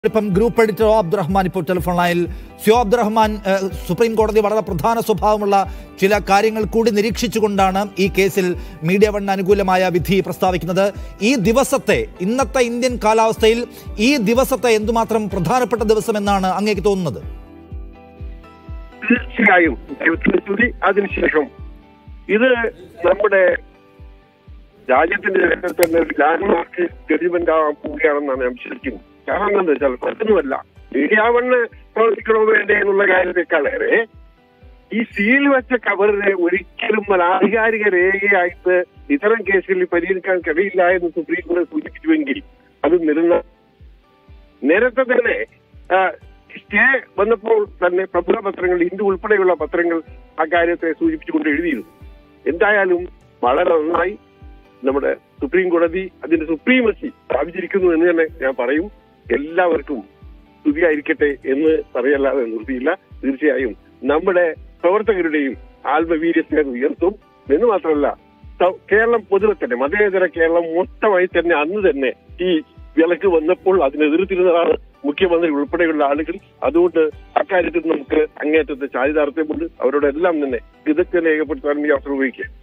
ഇപ്പം group editor O Abdurahman ഇപ്പോൾ telephone ലൈനിൽ സിയോ അബ്ദുറഹ്മാൻ ഏഹ്, സുപ്രീം കോടതി വളരെ പ്രധാന സ്വഭാവമുള്ള ചില കാര്യങ്ങൾ കൂടി നിരീക്ഷിച്ചുകൊണ്ടാണ് ഈ കേസിൽ മീഡിയ വണ്ണിന് അനുകൂലമായ വിധി പ്രസ്താവിക്കുന്നത് ഈ ദിവസത്തെ ഇന്നത്തെ ഇന്ത്യൻ കാലാവസ്ഥയിൽ ഈ ദിവസത്തെ എന്തുമാത്രം പ്രധാനപ്പെട്ട ദിവസം എന്നാണ് അങ്ങേക്ക് തോന്നുന്നത് തീർച്ചയായും ദൈവത്തിന് സ്തുതി അതിനുശേഷം ഇത് നമ്മുടെ രാജ്യത്തിന്റെ ചരിത്രത്തിൽ തന്നെ ഒരു ലാൻഡ്മാർക്ക് ജഡ്ജ്മെന്റ് ആവാൻ പോവുകയാണെന്നാണ് ഞാൻ വിശ്വസിക്കുന്നത് കാരണം എന്താണെന്ന് വെച്ചാൽ മറ്റൊന്നുമല്ല മീഡിയ വണ്ണ് പ്രവർത്തിക്കണോ വേണ്ടേ എന്നുള്ള കാര്യത്തെക്കാളേറെ ഈ സീൽ വെച്ച കവറിനെ ഒരിക്കലും ഒരു ആധികാരിക രേഖയായിട്ട് ഇത്തരം കേസുകളിൽ പരിഹരിക്കാൻ കഴിയില്ല എന്ന് സുപ്രീം കോടതി സൂചിപ്പിച്ചുവെങ്കിൽ അത് നിരുന്ന നേരത്തെ തന്നെ ആ, സ്റ്റേ വന്നപ്പോൾ തന്നെ പ്രമുഖ പത്രങ്ങൾ ഹിന്ദു ഉൾപ്പെടെയുള്ള പത്രങ്ങൾ ആ കാര്യത്തെ സൂചിപ്പിച്ചുകൊണ്ട് എഴുതിയിരുന്നു എന്തായാലും വളരെ നന്നായി നമ്മുടെ സുപ്രീം കോടതി അതിന്റെ സുപ്രീമസി സ്ഥാപിച്ചിരിക്കുന്നു എന്ന് തന്നെ ഞാൻ പറയും എല്ലാവർക്കും സ്തുതിയായിരിക്കട്ടെ എന്ന് പറയല്ലാതെ നിർത്തിയില്ല തീർച്ചയായും നമ്മുടെ പ്രവർത്തകരുടെയും ആത്മവീര്യത്തെ അത് ഉയർത്തും എന്ന് മാത്രമല്ല സ- കേരളം പൊതുവെ തന്നെ മതേതര കേരളം മൊത്തമായി തന്നെ അന്ന് തന്നെ ഈ വിലക്ക് വന്നപ്പോൾ അതിനെതിർത്തിരുന്നതാണ് മുഖ്യമന്ത്രി ഉൾപ്പെടെയുള്ള ആളുകൾ അതുകൊണ്ട് അക്കാര്യത്തിൽ നമുക്ക് അങ്ങേറ്റത്തെ ചാരിതാർത്ഥ്യമുണ്ട് അവരോടെല്ലാം തന്നെ കൃതജ്ഞത രേഖപ്പെടുത്താൻ ഈ അവസരം ഉപയോഗിക്കുക